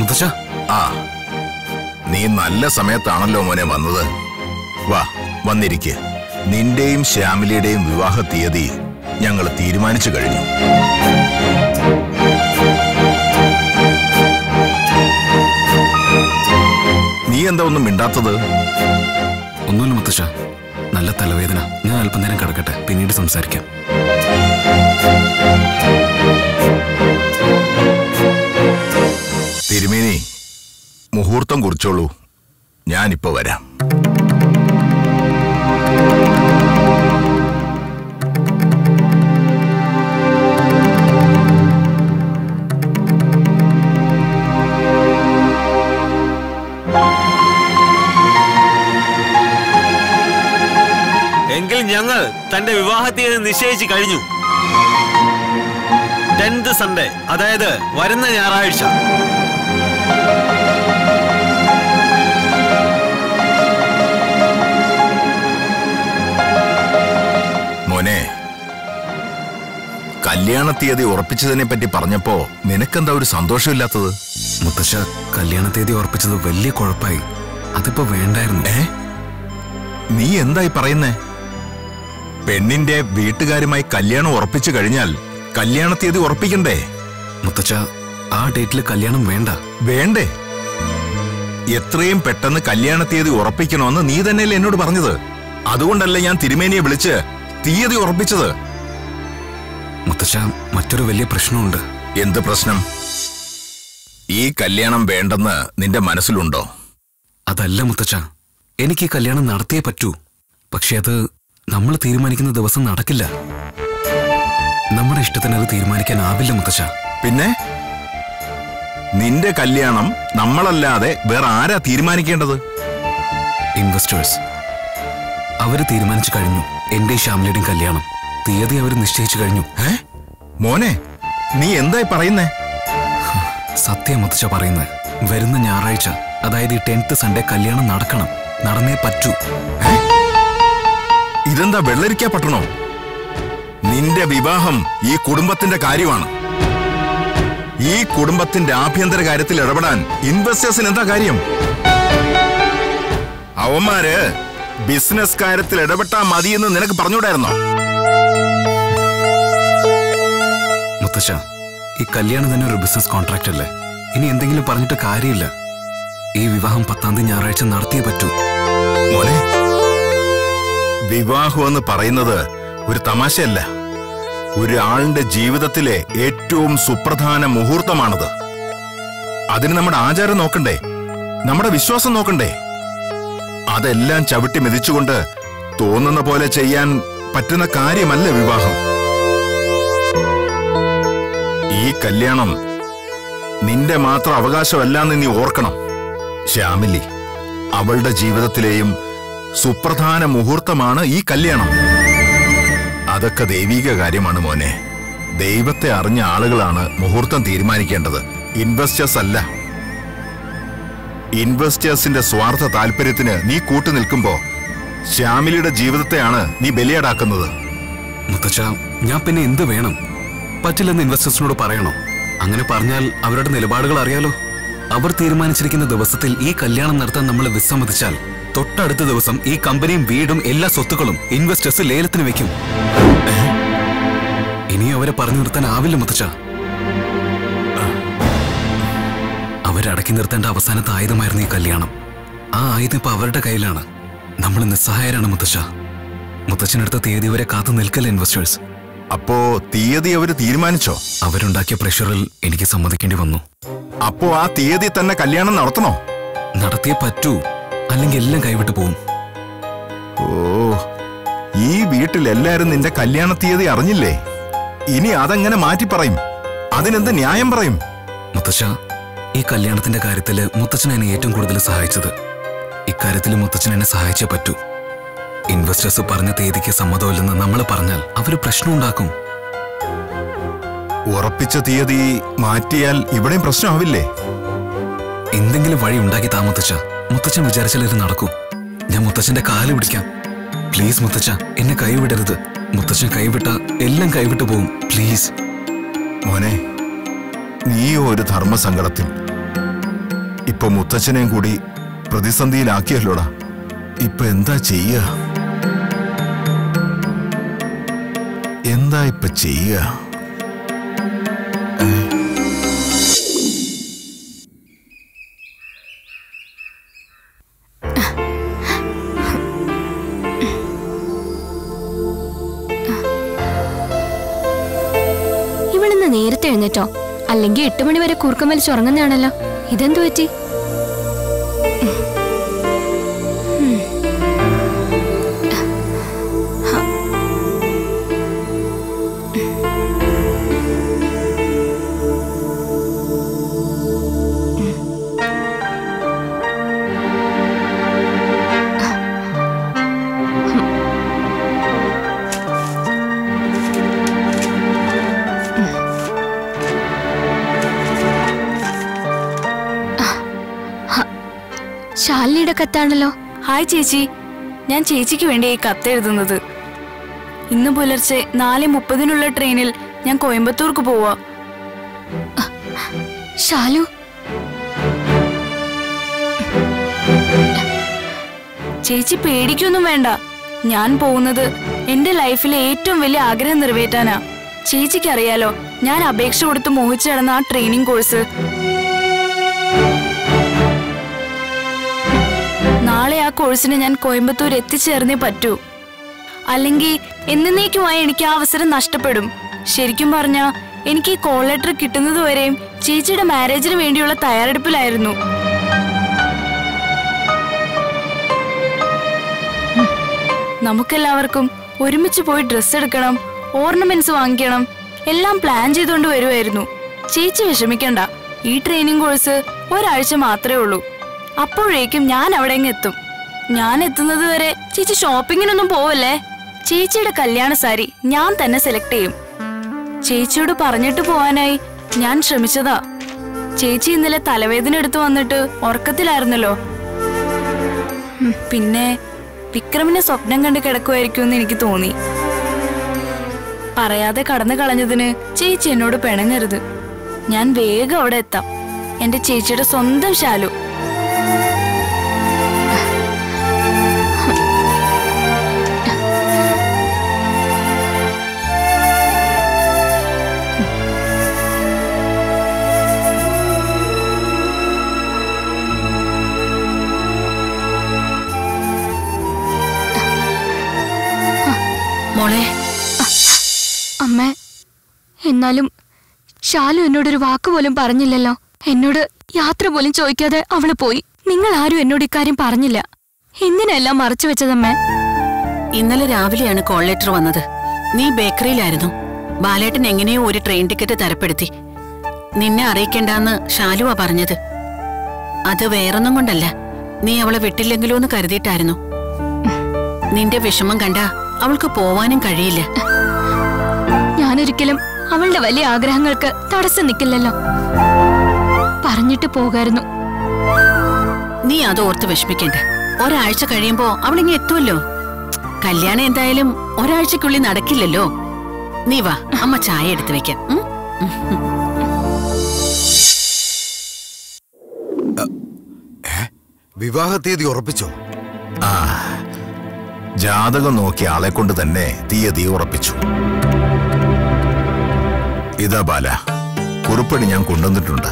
മുത്തശ്ശ ആ നീ നല്ല സമയത്താണല്ലോ മോനെ വന്നത് വാ വന്നിരിക്കെ നിന്റെയും ശ്യാമിലിയുടെയും വിവാഹ തീയതി ഞങ്ങൾ തീരുമാനിച്ചു കഴിഞ്ഞു നീ എന്താ ഒന്നും മിണ്ടാത്തത് ഒന്നുമില്ല മുത്തശ്ശ നല്ല തലവേദന ഞാൻ അല്പനേരം കിടക്കട്ടെ പിന്നീട് സംസാരിക്കാം തിരുമേനി മുഹൂർത്തം കുറിച്ചോളൂ ഞാനിപ്പോ വരാം എങ്കിൽ ഞങ്ങൾ തന്റെ വിവാഹ തീയതി നിശ്ചയിച്ചു കഴിഞ്ഞു ടെൻത്ത് സൺഡേ അതായത് വരുന്ന ഞായറാഴ്ച മോനെ കല്യാണ തീയതി ഉറപ്പിച്ചതിനെ പറ്റി പറഞ്ഞപ്പോ നിനക്കെന്താ ഒരു സന്തോഷമില്ലാത്തത് മുത്തശ്ശ കല്യാണ തീയതി ഉറപ്പിച്ചത് വലിയ കുഴപ്പമായി അതിപ്പോ വേണ്ടായിരുന്നു ഏ നീ എന്തായി പറയുന്നേ പെണ്ണിന്റെ വീട്ടുകാരുമായി കല്യാണം ഉറപ്പിച്ചു കഴിഞ്ഞാൽ കല്യാണ തീയതി ഉറപ്പിക്കണ്ടേ മുത്തച്ഛ ആ ഡേറ്റിൽ കല്യാണം വേണ്ട വേണ്ടേ എത്രയും പെട്ടെന്ന് കല്യാണ തീയതി ഉറപ്പിക്കണമെന്ന് നീ തന്നെയല്ലേ എന്നോട് പറഞ്ഞത് അതുകൊണ്ടല്ലേ ഞാൻ തിരുമേനിയെ വിളിച്ച് തീയതി ഉറപ്പിച്ചത് മുത്തച്ഛ മറ്റൊരു വലിയ പ്രശ്നമുണ്ട് എന്ത് പ്രശ്നം ഈ കല്യാണം വേണ്ടെന്ന് നിന്റെ മനസ്സിലുണ്ടോ അതല്ല മുത്തച്ഛ എനിക്ക് ഈ കല്യാണം നടത്തിയേ പറ്റൂ പക്ഷെ അത് നമ്മൾ തീരുമാനിക്കുന്ന ദിവസം നടക്കില്ല നമ്മുടെ ഇഷ്ടത്തിന് അത് തീരുമാനിക്കാനാവില്ല മുത്തച്ഛ പിന്നെ നിന്റെ കല്യാണം നമ്മളല്ലാതെ വേറെ ആരാ തീരുമാനിക്കേണ്ടത് ഇൻവെസ്റ്റേഴ്സ് അവര് തീരുമാനിച്ചു കഴിഞ്ഞു എന്റെ ശ്യാമിലിയുടെയും കല്യാണം തീയതി അവർ നിശ്ചയിച്ചു കഴിഞ്ഞു ഏ മോനെ നീ എന്തായി പറയുന്നേ സത്യം മുത്തച്ഛ പറയുന്നത് വരുന്ന ഞായറാഴ്ച അതായത് ഈ ടെൻത്ത് സൺഡേ കല്യാണം നടക്കണം നടന്നേ പറ്റൂ ഇതെന്താ വെള്ളരിക്കാ പട്ടണോ നിന്റെ വിവാഹം ഈ കുടുംബത്തിന്റെ കാര്യമാണ് ഈ കുടുംബത്തിന്റെ ആഭ്യന്തര കാര്യത്തിൽ ഇടപെടാൻ ഇൻവെസ്റ്റേഴ്സിന് എന്താ കാര്യം അവന്മാര് ബിസിനസ് കാര്യത്തിൽ ഇടപെട്ടാ മതിയെന്ന് നിനക്ക് പറഞ്ഞുകൂടായിരുന്നോ മുത്തശ്ശ ഈ കല്യാണം തന്നെ ഒരു ബിസിനസ് കോൺട്രാക്ട് അല്ലേ ഇനി എന്തെങ്കിലും പറഞ്ഞിട്ട് കാര്യമില്ല ഈ വിവാഹം പത്താം തീയതി ഞായറാഴ്ച നടത്തിയേ പറ്റൂ മോനെ വിവാഹം എന്ന് പറയുന്നത് ഒരു തമാശയല്ല ഒരാളിന്റെ ജീവിതത്തിലെ ഏറ്റവും സുപ്രധാന മുഹൂർത്തമാണത് അതിന് നമ്മുടെ ആചാരം നോക്കണ്ടേ നമ്മുടെ വിശ്വാസം നോക്കണ്ടേ അതെല്ലാം ചവിട്ടി മെതിച്ചുകൊണ്ട് തോന്നുന്ന പോലെ ചെയ്യാൻ പറ്റുന്ന കാര്യമല്ല വിവാഹം ഈ കല്യാണം നിന്റെ മാത്രം അവകാശമല്ലാന്ന് നീ ഓർക്കണം ശ്യാമിലി അവളുടെ ജീവിതത്തിലെയും സുപ്രധാന മുഹൂർത്തമാണ് ഈ കല്യാണം അതൊക്കെ ദൈവിക കാര്യമാണ് മോനെ ദൈവത്തെ അറിഞ്ഞ ആളുകളാണ് മുഹൂർത്തം തീരുമാനിക്കേണ്ടത് ഇൻവെസ്റ്റേഴ്സ് അല്ല ഇൻവെസ്റ്റേഴ്സിന്റെ സ്വാർത്ഥ താല്പര്യത്തിന് നീ കൂട്ടു നിൽക്കുമ്പോ ശ്യാമിലിയുടെ ജീവിതത്തെയാണ് നീ ബലിയാടാക്കുന്നത് മുത്തച്ഛ ഞാൻ പിന്നെ എന്ത് വേണം പറ്റില്ലെന്ന് ഇൻവെസ്റ്റേഴ്സിനോട് പറയണോ അങ്ങനെ പറഞ്ഞാൽ അവരുടെ നിലപാടുകൾ അറിയാലോ അവർ തീരുമാനിച്ചിരിക്കുന്ന ദിവസത്തിൽ ഈ കല്യാണം നടത്താൻ നമ്മൾ വിസമ്മതിച്ചാൽ തൊട്ടടുത്ത ദിവസം ഈ കമ്പനിയും വീടും എല്ലാ സ്വത്തുക്കളും ഇൻവെസ്റ്റേഴ്സ് ലേലത്തിന് വെക്കും ഇനി അവരെ പറഞ്ഞു നിർത്താനാവില്ല മുത്തച്ഛ അവരടക്കി നിർത്തേണ്ട അവസാനത്തെ ആയുധമായിരുന്നു ഈ കല്യാണം ആ ആയുധം ഇപ്പൊ അവരുടെ കയ്യിലാണ് നമ്മൾ നിസ്സഹായരാണ് മുത്തച്ഛ മുത്തച്ഛനടുത്ത തീയതി വരെ കാത്തു നിൽക്കല്ല ഇൻവെസ്റ്റേഴ്സ് അപ്പോ തീയതി അവര് തീരുമാനിച്ചോ അവരുണ്ടാക്കിയ പ്രഷറിൽ എനിക്ക് സമ്മതിക്കേണ്ടി വന്നു അപ്പോ ആ തീയതി തന്നെ കല്യാണം നടത്തണോ നടത്തിയേ പറ്റൂ അല്ലെങ്കിൽ എല്ലാം കൈവിട്ടു പോവും ഓ ഈ വീട്ടിൽ എല്ലാരും നിന്റെ കല്യാണ തീയതി അറിഞ്ഞില്ലേ ഇനി അതെങ്ങനെ മാറ്റി പറയും അതിനെന്ത് ന്യായം പറയും മുത്തശ്ശ ഈ കല്യാണത്തിന്റെ കാര്യത്തില് മുത്തച്ഛൻ എന്നെ ഏറ്റവും കൂടുതൽ സഹായിച്ചത് ഇക്കാര്യത്തിൽ മുത്തച്ഛൻ എന്നെ സഹായിച്ചേ പറ്റൂ ഇൻവെസ്റ്റേഴ്സ് പറഞ്ഞ തീയതിക്ക് സമ്മതമില്ലെന്ന് നമ്മൾ പറഞ്ഞാൽ അവര് പ്രശ്നം ഉണ്ടാക്കും ഉറപ്പിച്ച തീയതി മാറ്റിയാൽ ഇവിടെയും പ്രശ്നമാവില്ലേ എന്തെങ്കിലും വഴി ഉണ്ടാക്കി താ മുത്തച്ഛ മുത്തച്ഛൻ വിചാരിച്ചാൽ ഇത് നടക്കൂ ഞാൻ മുത്തച്ഛന്റെ കാല് പിടിക്കാം പ്ലീസ് മുത്തച്ഛ എന്നെ കൈവിടരുത് മുത്തച്ഛൻ കൈവിട്ട എല്ലാം കൈവിട്ടു പോവും പ്ലീസ് മോനെ നീ ഒരു ധർമ്മസങ്കടത്തിൽ ഇപ്പൊ മുത്തച്ഛനെയും കൂടി പ്രതിസന്ധിയിലാക്കിയല്ലോടാ ഇപ്പൊ എന്താ ചെയ്യ എന്താ ഇപ്പൊ ചെയ്യ ഇവളിന്ന് നേരത്തെ എഴുന്നേറ്റോ അല്ലെങ്കിൽ എട്ട് മണി വരെ കൂർക്കം വലിച്ച് ഉറങ്ങുന്നതാണല്ലോ ഇതെന്തു പറ്റി ശാലിനിയുടെ കത്താണല്ലോ ഹായ് ചേച്ചി ഞാൻ ചേച്ചിക്ക് വേണ്ടി ഈ കത്ത് എഴുതുന്നത് ഇന്ന് പുലർച്ചെ നാല് മുപ്പതിനുള്ള ട്രെയിനിൽ ഞാൻ കോയമ്പത്തൂർക്ക് പോവാ ശാലു ചേച്ചി പേടിക്കൊന്നും വേണ്ട ഞാൻ പോകുന്നത് എന്റെ ലൈഫിലെ ഏറ്റവും വലിയ ആഗ്രഹം നിറവേറ്റാനാ ചേച്ചിക്ക് അറിയാലോ ഞാൻ അപേക്ഷ കൊടുത്ത് മോഹിച്ചു നടന്ന ആ ട്രെയിനിങ് കോഴ്സ് നാളെ ആ കോഴ്സിന് ഞാൻ കോയമ്പത്തൂർ എത്തിച്ചേർന്നേ പറ്റൂ അല്ലെങ്കിൽ എന്നേക്കുമായി എനിക്ക് ആ അവസരം നഷ്ടപ്പെടും ശരിക്കും പറഞ്ഞ എനിക്ക് ഈ കോൾ ലെറ്റർ കിട്ടുന്നത് വരെയും ചേച്ചിയുടെ മാരേജിന് വേണ്ടിയുള്ള തയ്യാറെടുപ്പിലായിരുന്നു നമുക്കെല്ലാവർക്കും ഒരുമിച്ച് പോയി ഡ്രസ്സ് എടുക്കണം ഓർണമെന്റ്സ് വാങ്ങിക്കണം എല്ലാം പ്ലാൻ ചെയ്തുകൊണ്ട് വരുമായിരുന്നു ചേച്ചി വിഷമിക്കണ്ട ഈ ട്രെയിനിങ് കോഴ്സ് ഒരാഴ്ച മാത്രമേ ഉള്ളൂ അപ്പോഴേക്കും ഞാൻ അവിടെ അങ്ങ് എത്തും ഞാൻ എത്തുന്നത് വരെ ചേച്ചി ഷോപ്പിങ്ങിനൊന്നും പോവല്ലേ ചേച്ചിയുടെ കല്യാണ സാരി ഞാൻ തന്നെ സെലക്ട് ചെയ്യും ചേച്ചിയോട് പറഞ്ഞിട്ട് പോവാനായി ഞാൻ ശ്രമിച്ചതാ ചേച്ചി ഇന്നലെ തലവേദന എടുത്തു വന്നിട്ട് ഉറക്കത്തിലായിരുന്നല്ലോ ഉം, പിന്നെ വിക്രമിനെ സ്വപ്നം കണ്ട് കിടക്കുമായിരിക്കുമെന്ന് എനിക്ക് തോന്നി പറയാതെ കടന്നു കളഞ്ഞതിന് ചേച്ചി എന്നോട് പിണങ്ങരുത് ഞാൻ വേഗം അവിടെ എത്താം എന്റെ ചേച്ചിയുടെ സ്വന്തം ശാലു മോളെ അമ്മേ എന്നാലും ശാലു എന്നോടൊരു വാക്ക് പോലും പറഞ്ഞില്ലല്ലോ എന്നോട് യാത്ര പോലും ചോദിക്കാതെ അവള് പോയി നിങ്ങൾ ആരും എന്നോട് ഇക്കാര്യം പറഞ്ഞില്ല എന്തിനെല്ലാം മറച്ചു വെച്ചതമ്മേ ഇന്നലെ രാവിലെയാണ് കോൾ ലെറ്റർ വന്നത് നീ ബേക്കറിയിലായിരുന്നു ബാലേട്ടൻ എങ്ങനെയോ ഒരു ട്രെയിൻ ടിക്കറ്റ് തരപ്പെടുത്തി നിന്നെ അറിയിക്കണ്ടെന്ന് ഷാലുവാ പറഞ്ഞത് അത് വേറൊന്നും കൊണ്ടല്ല നീ അവളെ വിട്ടില്ലെങ്കിലോ എന്ന് കരുതിയിട്ടായിരുന്നു നിന്റെ വിഷമം കണ്ട അവൾക്ക് പോവാനും കഴിയില്ല ഞാനൊരിക്കലും അവളുടെ വലിയ ആഗ്രഹങ്ങൾക്ക് തടസ്സം നിൽക്കില്ലല്ലോ പറഞ്ഞിട്ട് പോകായിരുന്നു നീ അത് ഓർത്ത് വിഷമിക്കണ്ട ഒരാഴ്ച കഴിയുമ്പോ അവളിങ്ങി എത്തുമല്ലോ കല്യാണം എന്തായാലും ഒരാഴ്ചക്കുള്ളിൽ നടക്കില്ലല്ലോ നീ വാ അമ്മ ചായ എടുത്തു വെക്കാം ഉം? വിവാഹ തീയതി ഉറപ്പിച്ചോ ആ ജാതകം നോക്കിയ ആളെ കൊണ്ട് തന്നെ തീയതി ഉറപ്പിച്ചു ഇതാ ബാല കുറിപ്പടി ഞാൻ കൊണ്ടുവന്നിട്ടുണ്ട്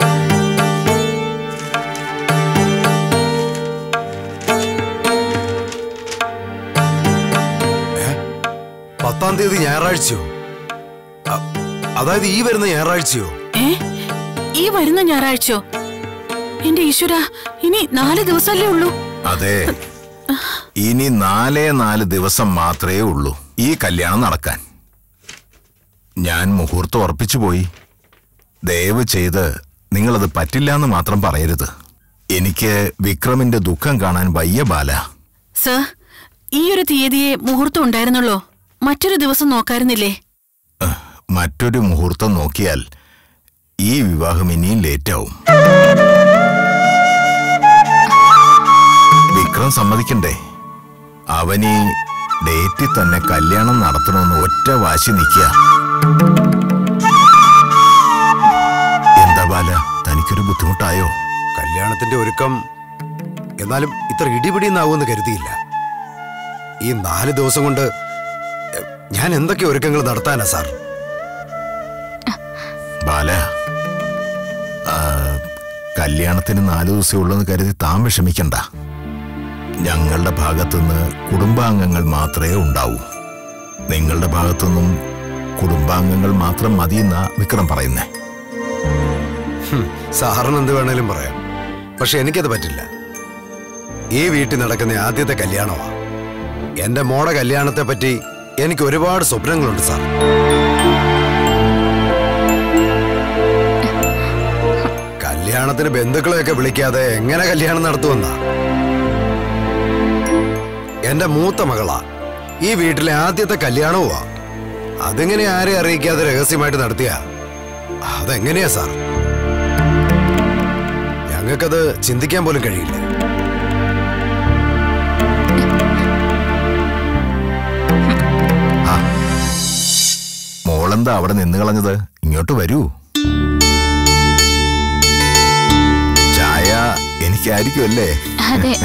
പത്താം തീയതി ഞായറാഴ്ചയോ അ- അതായത് ഈ വരുന്ന ഞായറാഴ്ചയോ ഏ ഈ വരുന്ന ഞായറാഴ്ചയോ എന്റെ ഈശ്വര ഇനി നാല് ദിവസമല്ലേ ഉള്ളൂ അതെ ഇനി നാലേ നാല് ദിവസം മാത്രമേ ഉള്ളൂ ഈ കല്യാണം നടക്കാൻ ഞാൻ മുഹൂർത്തം ഉറപ്പിച്ചു പോയി ദയവ് ചെയ്ത് നിങ്ങളത് പറ്റില്ല എന്ന് മാത്രം പറയരുത് എനിക്ക് വിക്രമിന്റെ ദുഃഖം കാണാൻ വയ്യ ബാല സർ ഈ ഒരു തീയതിയെ മുഹൂർത്തം ഉണ്ടായിരുന്നുള്ളോ മറ്റൊരു ദിവസം നോക്കായിരുന്നില്ലേ അഹ്, മറ്റൊരു മുഹൂർത്തം നോക്കിയാൽ ഈ വിവാഹം ഇനിയും ലേറ്റാവും വിക്രം സമ്മതിക്കണ്ടേ അവനീ ഡേറ്റിൽ തന്നെ കല്യാണം നടത്തണമെന്ന് ഒറ്റ വാശി നിൽക്കുക എന്താ ബാല തനിക്കൊരു ബുദ്ധിമുട്ടായോ കല്യാണം കല്യാണത്തിന്റെ ഒരുക്കം എന്നാലും ഇത്ര ഇടിപിടിന്നാവുമെന്ന് കരുതിയില്ല ഈ നാല് ദിവസം കൊണ്ട് എ, ഞാൻ എന്തൊക്കെ ഒരുക്കങ്ങൾ നടത്താനാ സാർ ബാല ആ, കല്യാണത്തിന് നാലു ദിവസമേ ഉള്ളെന്ന് കരുതി താൻ വിഷമിക്കണ്ട ഞങ്ങളുടെ ഭാഗത്തുനിന്ന് കുടുംബാംഗങ്ങൾ മാത്രമേ ഉണ്ടാവൂ നിങ്ങളുടെ ഭാഗത്തുനിന്നും കുടുംബാംഗങ്ങൾ മാത്രം മതിയെന്നാ വിക്രം പറയുന്നേ ഹും, സാറിന് എന്ത് വേണേലും പറയാം പക്ഷെ എനിക്കത് പറ്റില്ല ഈ വീട്ടിൽ നടക്കുന്ന ആദ്യത്തെ കല്യാണമാ എന്റെ മോടെ കല്യാണത്തെ പറ്റി എനിക്ക് ഒരുപാട് സ്വപ്നങ്ങളുണ്ട് സാർ കല്യാണത്തിന് ബന്ധുക്കളെയൊക്കെ വിളിക്കാതെ എങ്ങനെ കല്യാണം നടത്തുമെന്നാ എന്റെ മൂത്ത മകളാ ഈ വീട്ടിലെ ആദ്യത്തെ കല്യാണവുമാ അതെങ്ങനെ ആരെ അറിയിക്കാതെ രഹസ്യമായിട്ട് നടത്തിയ അതെങ്ങനെയാ സാർ ഞങ്ങൾക്കത് ചിന്തിക്കാൻ പോലും കഴിയില്ല മോളെന്താ അവിടെ നിന്ന് കളഞ്ഞത് ഇങ്ങോട്ട് വരൂ ചായ എനിക്കായിരിക്കും അല്ലേ അതെ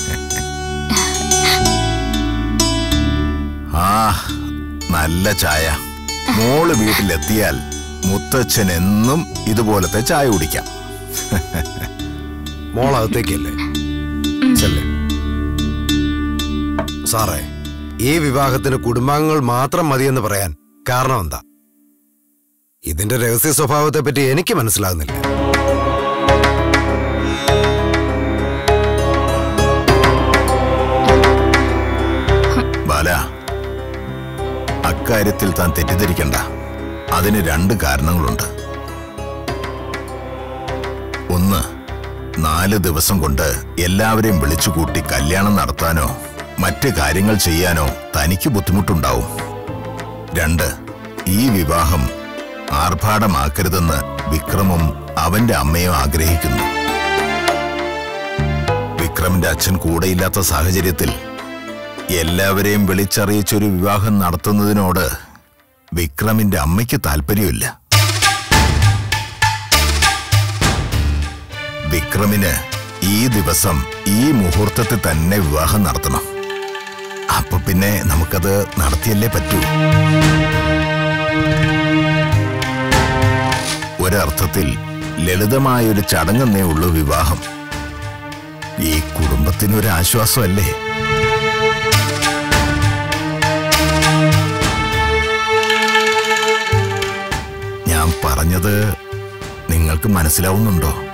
ആ നല്ല ചായ മോള് വീട്ടിലെത്തിയാൽ മുത്തച്ഛൻ എന്നും ഇതുപോലത്തെ ചായ കുടിക്കാം മോളകത്തേക്കല്ലേ ചെല്ലേ സാറേ ഈ വിവാഹത്തിന് കുടുംബാംഗങ്ങൾ മാത്രം മതിയെന്ന് പറയാൻ കാരണം എന്താ ഇതിന്റെ രഹസ്യ സ്വഭാവത്തെ പറ്റി എനിക്ക് മനസ്സിലാകുന്നില്ല ബാല അക്കാര്യത്തിൽ താൻ തെറ്റിദ്ധരിക്കണ്ട അതിന് രണ്ട് കാരണങ്ങളുണ്ട് ഒന്ന് നാല് ദിവസം കൊണ്ട് എല്ലാവരെയും വിളിച്ചുകൂട്ടി കല്യാണം നടത്താനോ മറ്റ് കാര്യങ്ങൾ ചെയ്യാനോ തനിക്ക് ബുദ്ധിമുട്ടുണ്ടാവും രണ്ട് ഈ വിവാഹം ആർഭാടമാക്കരുതെന്ന് വിക്രമും അവന്റെ അമ്മയും ആഗ്രഹിക്കുന്നു വിക്രമിന്റെ അച്ഛൻ കൂടെയില്ലാത്ത സാഹചര്യത്തിൽ എല്ലാവരെയും വിളിച്ചറിയിച്ചൊരു വിവാഹം നടത്തുന്നതിനോട് വിക്രമിന്റെ അമ്മയ്ക്ക് താല്പര്യമില്ല വിക്രമിന് ഈ ദിവസം ഈ മുഹൂർത്തത്തിൽ തന്നെ വിവാഹം നടത്തണം അപ്പൊ പിന്നെ നമുക്കത് നടത്തിയല്ലേ പറ്റൂ ഒരർത്ഥത്തിൽ ലളിതമായൊരു ചടങ്ങെന്നേ ഉള്ളൂ വിവാഹം ഈ കുടുംബത്തിനൊരു ആശ്വാസമല്ലേ ഞാൻ പറഞ്ഞത് നിങ്ങൾക്ക് മനസ്സിലാവുന്നുണ്ടോ